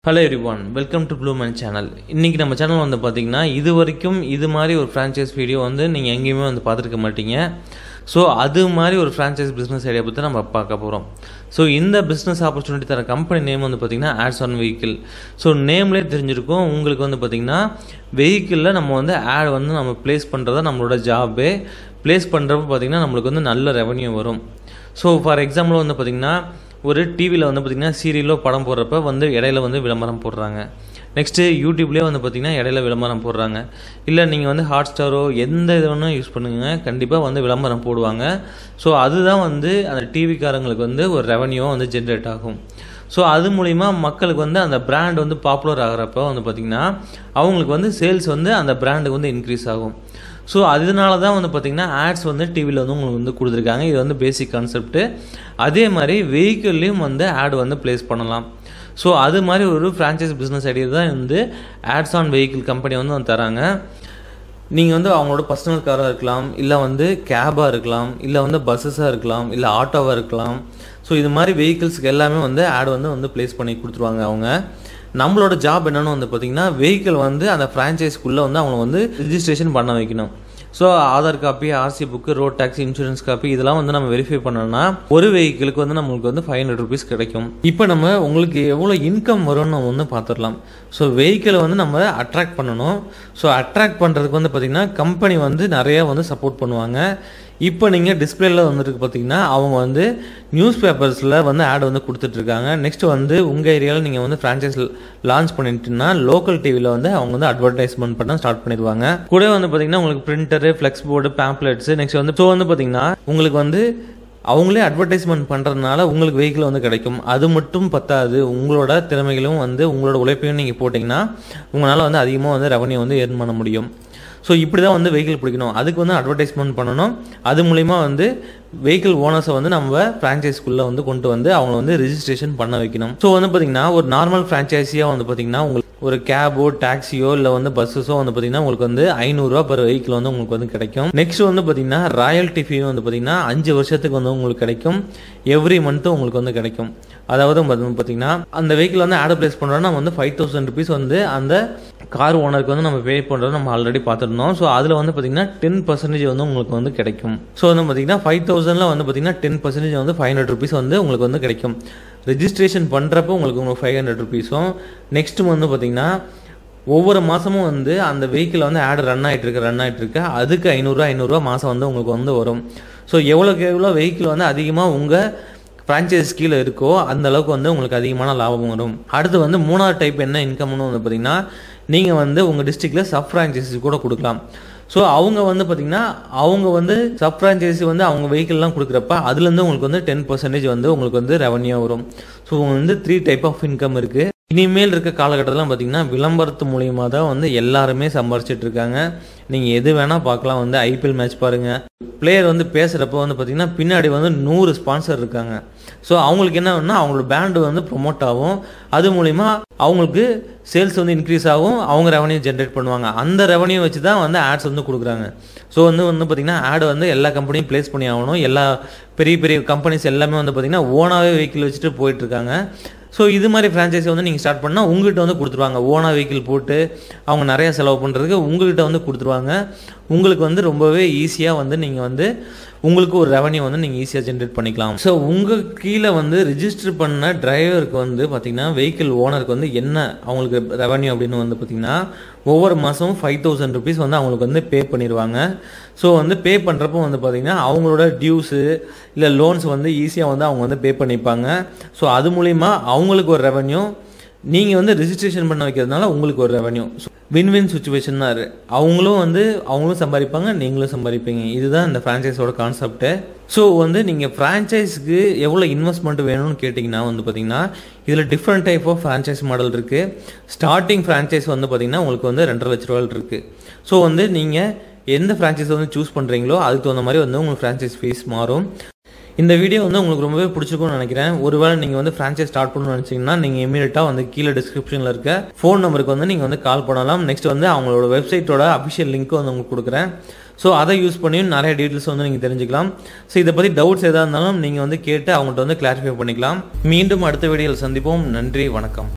hello everyone welcome to blue man channel இன்றைக்கி நம்ம channel வந்து பார்த்திங்கன்னா இது வரைக்கும் இது மாதிரி ஒரு ஃப்ரான்ச்சைஸ் வீடியோ வந்து நீங்கள் எங்கேயுமே வந்து பார்த்துருக்க மாட்டீங்க ஸோ அது மாதிரி ஒரு ஃப்ரான்ச்சைஸ் பிஸ்னஸ் ஐடியா பற்றி நம்ம பார்க்க போகிறோம் ஸோ இந்த பிஸ்னஸ் ஆப்பர்ச்சுனிட்டி தர கம்பெனி நேம் வந்து பார்த்திங்கன்னா ஆட்ஸ் ஆன் வெஹிக்கிள் ஸோ நேம்லேயே தெரிஞ்சிருக்கும் உங்களுக்கு வந்து பார்த்திங்கன்னா வெஹிக்கிளில் நம்ம வந்து ஆட் வந்து நம்ம ப்ளேஸ் பண்ணுறதா நம்மளோட ஜாபே ப்ளேஸ் பண்ணுறப்ப பார்த்திங்கன்னா நம்மளுக்கு வந்து நல்ல ரெவன்யூ வரும் ஸோ ஃபார் எக்ஸாம்பிள் வந்து பார்த்திங்கன்னா ஒரு டிவியில் வந்து பார்த்திங்கன்னா சீரியலோ படம் போடுறப்ப வந்து இடையில வந்து விளம்பரம் போடுறாங்க நெக்ஸ்ட்டு யூடியூப்லேயே வந்து பார்த்திங்கன்னா இடையில விளம்பரம் போடுறாங்க இல்லை நீங்கள் வந்து ஹாட் ஸ்டாரோ எந்த இது வேணால் யூஸ் பண்ணுங்க கண்டிப்பாக வந்து விளம்பரம் போடுவாங்க ஸோ அதுதான் வந்து அந்த டிவிக்காரங்களுக்கு வந்து ஒரு ரெவன்யூவாக வந்து ஜென்ரேட் ஆகும் ஸோ அது மூலிமா மக்களுக்கு வந்து அந்த பிராண்ட் வந்து பாப்புலர் ஆகிறப்ப வந்து பார்த்திங்கன்னா அவங்களுக்கு வந்து சேல்ஸ் வந்து அந்த பிராண்டுக்கு வந்து இன்க்ரீஸ் ஆகும் ஸோ அதனால தான் வந்து பார்த்திங்கன்னா ஆட்ஸ் வந்து டிவியில் வந்து உங்களுக்கு வந்து கொடுத்துருக்காங்க இது வந்து பேசிக் கான்செப்ட்டு அதே மாதிரி வெஹிக்கிள்லேயும் வந்து ஆட் வந்து ப்ளேஸ் பண்ணலாம் ஸோ அது மாதிரி ஒரு ஃப்ரான்ச்சைஸ் பிஸ்னஸ் ஐடியா தான் வந்து ஆட்ஸ் ஆன் வெஹிக்கிள் கம்பெனி வந்து வந்து தராங்க நீங்கள் வந்து அவங்களோட பர்சனல் காராக இருக்கலாம் இல்லை வந்து கேபாக இருக்கலாம் இல்லை வந்து பஸ்ஸஸாக இருக்கலாம் இல்லை ஆட்டோவாக இருக்கலாம் ஸோ இது மாதிரி வெஹிக்கிள்ஸ்க்கு எல்லாமே வந்து ஆட் வந்து வந்து ப்ளேஸ் பண்ணி கொடுத்துருவாங்க அவங்க நம்மளோட ஜாப் என்னென்னு வந்து பார்த்திங்கன்னா வெஹிக்கிள் வந்து அந்த ஃப்ரான்ச்சைஸ்க்குள்ளே வந்து அவங்க வந்து ரிஜிஸ்ட்ரேஷன் பண்ண வைக்கணும் so Aadhaar copy RC book road tax insurance copy இதெல்லாம் வந்து நம்ம வெரிஃபை பண்ணோம்னா ஒரு வெஹிக்கிளுக்கு வந்து நம்மளுக்கு வந்து ஃபைவ் ஹண்ட்ரட் ருபீஸ் கிடைக்கும் இப்போ நம்ம உங்களுக்கு எவ்வளோ இன்கம் வரும்னு நம்ம வந்து பார்த்துடலாம் ஸோ வெஹிக்கிளை வந்து நம்ம அட்ராக்ட் பண்ணணும் ஸோ அட்ராக்ட் பண்ணுறதுக்கு வந்து பார்த்திங்கன்னா கம்பெனி வந்து நிறையா வந்து சப்போர்ட் பண்ணுவாங்க இப்போ நீங்கள் டிஸ்பிளேல வந்துருக்கு பார்த்தீங்கன்னா அவங்க வந்து நியூஸ் பேப்பர்ஸில் வந்து ஆட் வந்து கொடுத்துட்ருக்காங்க நெக்ஸ்ட் வந்து உங்கள் ஏரியாவில் நீங்கள் வந்து ஃப்ரான்ச்சைஸ் லான்ச் பண்ணிட்டுன்னா லோக்கல் டிவியில் வந்து அவங்க வந்து அட்வர்டைஸ்மெண்ட் பண்ண ஸ்டார்ட் பண்ணிடுவாங்க கூட வந்து பார்த்தீங்கன்னா உங்களுக்கு printer flex board pamphlets next வந்து ஸோ வந்து பார்த்தீங்கன்னா உங்களுக்கு வந்து அவங்களே அட்வர்டைஸ்மெண்ட் பண்ணுறதுனால உங்களுக்கு வெஹிக்கிள் வந்து கிடைக்கும் அது மட்டும் பத்தாது உங்களோட திறமைகளும் வந்து உங்களோட உழைப்பையும் நீங்கள் போட்டிங்கன்னா உங்களால் வந்து அதிகமாக வந்து ரெவன்யூ வந்து ஏர்ன் பண்ண முடியும் ஸோ இப்படி தான் வந்து வெஹிக்கிள் பிடிக்கணும் அதுக்கு வந்து அட்வர்டைஸ்மெண்ட் பண்ணணும் அது மூலிமா வந்து வெஹிக்கிள் ஓனர்ஸை வந்து நம்ம ஃப்ரான்ச்சைஸ்க்குள்ளே வந்து கொண்டு வந்து அவங்கள வந்து ரிஜிஸ்ட்ரேஷன் பண்ண வைக்கணும் ஸோ வந்து பார்த்திங்கன்னா ஒரு நார்மல் ஃப்ரான்ச்சைஸியாக வந்து பார்த்திங்கன்னா உங்களுக்கு ஒரு கேபோ டாக்ஸியோ இல்லை வந்து பஸ்ஸஸோ வந்து பார்த்திங்கன்னா உங்களுக்கு வந்து ஐநூறுரூவா பர் வெஹிக்கிள் வந்து உங்களுக்கு வந்து கிடைக்கும் நெக்ஸ்ட் வந்து பார்த்திங்கன்னா ராயல்டி ஃபீ வந்து பார்த்திங்கன்னா அஞ்சு வருஷத்துக்கு வந்து உங்களுக்கு கிடைக்கும் எவ்ரி மந்த்தும் உங்களுக்கு வந்து கிடைக்கும் அதாவது பார்த்தீங்கன்னா அந்த வெஹிக்கிள் வந்து ஆட் பிளேஸ் பண்ணுறோன்னா வந்து ஃபைவ் தௌசண்ட் ருபீஸ் வந்து அந்த கார் ஓனருக்கு வந்து நம்ம பே பண்ணுறது நம்ம ஆல்ரெடி பார்த்துருந்தோம் ஸோ அதில் வந்து பார்த்திங்கன்னா டென் பர்சன்டேஜ் வந்து உங்களுக்கு வந்து கிடைக்கும் ஸோ வந்து பார்த்திங்கன்னா ஃபைவ் தௌசண்டில் வந்து பார்த்திங்கன்னா டென் பர்சன்டேஜ் வந்து ஃபைவ் ஹண்ட்ரட் ருபீஸ் வந்து உங்களுக்கு வந்து கிடைக்கும் ரெஜிஸ்ட்ரேஷன் பண்ணுறப்போ உங்களுக்கு உங்களுக்கு ஃபைவ் ஹண்ட்ரட் ருபீஸும் நெக்ஸ்ட் வந்து பார்த்திங்கன்னா ஒவ்வொரு மாதமும் வந்து அந்த வெஹிக்கிள் வந்து ஆட் ரன் ஆகிட்டு இருக்கு ரன் ஆகிட்டு இருக்கு அதுக்கு ஐநூறுரூவா ஐநூறுரூவா மாதம் வந்து உங்களுக்கு வந்து வரும் ஸோ எவ்வளோக்கு எவ்வளோ வெஹிக்கிள் வந்து அதிகமாக உங்கள் ஃப்ரான்ச்சைஸ் கீழே இருக்கோ அந்த அளவுக்கு வந்து உங்களுக்கு அதிகமான லாபம் வரும் அடுத்து வந்து மூணாவது டைப் என்ன இன்கம்னு வந்து பார்த்தீங்கன்னா நீங்கள் வந்து உங்கள் டிஸ்ட்ரிக்டில் சப் ஃப்ரான்ச்சைஸி கூட கொடுக்கலாம் ஸோ அவங்க வந்து பார்த்தீங்கன்னா அவங்க வந்து சப் ஃப்ரான்ச்சைஸி வந்து அவங்க வெஹிக்கிள்லாம் கொடுக்குறப்ப அதுலேருந்து உங்களுக்கு வந்து டென் பர்சன்டேஜ் வந்து உங்களுக்கு வந்து ரெவன்யூ வரும் ஸோ வந்து த்ரீ டைப் ஆஃப் இன்கம் இருக்குது இனிமேல் இருக்க காலகட்டத்தில் பார்த்தீங்கன்னா விளம்பரத்து மூலியமாக தான் வந்து எல்லாருமே சம்பாரிச்சிட்டு இருக்காங்க நீங்கள் எது வேணால் பார்க்கலாம் வந்து ஐபிஎல் மேட்ச் பாருங்கள் பிளேயர் வந்து பேசுகிறப்ப வந்து பார்த்தீங்கன்னா பின்னாடி வந்து நூறு ஸ்பான்சர் இருக்காங்க ஸோ அவங்களுக்கு என்ன ஆகும்னா அவங்களோட பேண்டு வந்து ப்ரொமோட் ஆகும் அது மூலிமா அவங்களுக்கு சேல்ஸ் வந்து இன்க்ரீஸ் ஆகும் அவங்க ரெவன்யூ ஜென்ரேட் பண்ணுவாங்க அந்த ரெவன்யூ வச்சு தான் வந்து ஆட்ஸ் வந்து கொடுக்குறாங்க ஸோ வந்து வந்து பார்த்திங்கன்னா ஆட் வந்து எல்லா கம்பெனியும் ப்ளேஸ் பண்ணி ஆகணும் எல்லா பெரிய பெரிய கம்பெனிஸ் எல்லாமே வந்து பார்த்திங்கன்னா ஓனாகவே வெஹிக்கிள் வச்சுட்டு போயிட்டுருக்காங்க ஸோ இது மாதிரி ஃப்ரான்ச்சைஸி வந்து நீங்கள் ஸ்டார்ட் பண்ணால் உங்கள்கிட்ட வந்து கொடுத்துருவாங்க ஓனா வெஹிக்கிள் போட்டு அவங்க நிறையா செலவு பண்ணுறதுக்கு உங்கள்கிட்ட வந்து கொடுத்துருவாங்க உங்களுக்கு வந்து ரொம்பவே ஈஸியாக வந்து நீங்கள் வந்து உங்களுக்கு ஒரு ரெவன்யூ வந்து நீங்கள் ஈஸியாக ஜென்ரேட் பண்ணிக்கலாம் ஸோ உங்கள் கீழே வந்து ரிஜிஸ்டர் பண்ண டிரைவருக்கு வந்து பார்த்திங்கன்னா வெஹிக்கிள் ஓனருக்கு வந்து என்ன அவங்களுக்கு ரெவன்யூ அப்படின்னு வந்து பார்த்திங்கன்னா ஒவ்வொரு மாதமும் ஃபைவ் தௌசண்ட் ருபீஸ் வந்து அவங்களுக்கு வந்து பே பண்ணிடுவாங்க ஸோ வந்து பே பண்ணுறப்போ வந்து பார்த்திங்கன்னா அவங்களோட டியூஸு இல்லை லோன்ஸ் வந்து ஈஸியாக வந்து அவங்க வந்து பே பண்ணிப்பாங்க ஸோ அது மூலிமா அவங்களுக்கு ஒரு ரெவன்யூ நீங்கள் வந்து ரிஜிஸ்ட்ரேஷன் பண்ண வைக்கிறதுனால உங்களுக்கு ஒரு ரெவன்யூ வின் வின் சுச்சுவேஷன் தான் அவங்களும் வந்து அவங்களும் சம்பாதிப்பாங்க நீங்களும் சம்பாதிப்பீங்க இதுதான் இந்த ஃப்ரான்ச்சைஸோட கான்செப்ட்டு ஸோ வந்து நீங்கள் ஃப்ரான்ச்சைஸ்க்கு எவ்வளோ இன்வெஸ்ட்மெண்ட் வேணும்னு கேட்டிங்கன்னா வந்து பார்த்தீங்கன்னா இதில் different type of franchise model இருக்குது ஸ்டார்டிங் ஃப்ரான்ச்சைஸ் வந்து பார்த்தீங்கன்னா உங்களுக்கு வந்து ரெண்டரை லட்ச ரூபாய் இருக்குது ஸோ வந்து நீங்கள் எந்த ஃப்ரான்ச்சைஸ் வந்து சூஸ் பண்ணுறீங்களோ அதுக்கு தகுந்த மாதிரி வந்து உங்களுக்கு ஃப்ரான்ச்சைஸ் ஃபீஸ் மாறும் இந்த வீடியோ வந்து உங்களுக்கு ரொம்பவே பிடிச்சிருக்கும்னு நினைக்கிறேன் ஒருவேளை நீங்கள் வந்து ஃப்ரான்ச்சைஸ் ஸ்டார்ட் பண்ணணும்னு நினச்சிங்கன்னா நீங்கள் இமீடியட்டாக வந்து கீழே டிஸ்கிரிப்ஷனில் இருக்க ஃபோன் நம்பருக்கு வந்து நீங்கள் வந்து கால் பண்ணலாம் நெக்ஸ்ட் வந்து அவங்களோட வெப்சைட்டோட அஃபிஷியல் லிங்க் வந்து உங்களுக்கு கொடுக்குறேன் ஸோ அதை யூஸ் பண்ணியும் நிறைய டீட்டெயில்ஸ் வந்து நீங்கள் தெரிஞ்சுக்கலாம் ஸோ இதை பற்றி டவுட்ஸ் எதாக இருந்தாலும் நீங்கள் வந்து கேட்டு அவங்கள்ட்ட வந்து கிளாரிஃபை பண்ணிக்கலாம் மீண்டும் அடுத்த வீடியோவில் சந்திப்போம் நன்றி வணக்கம்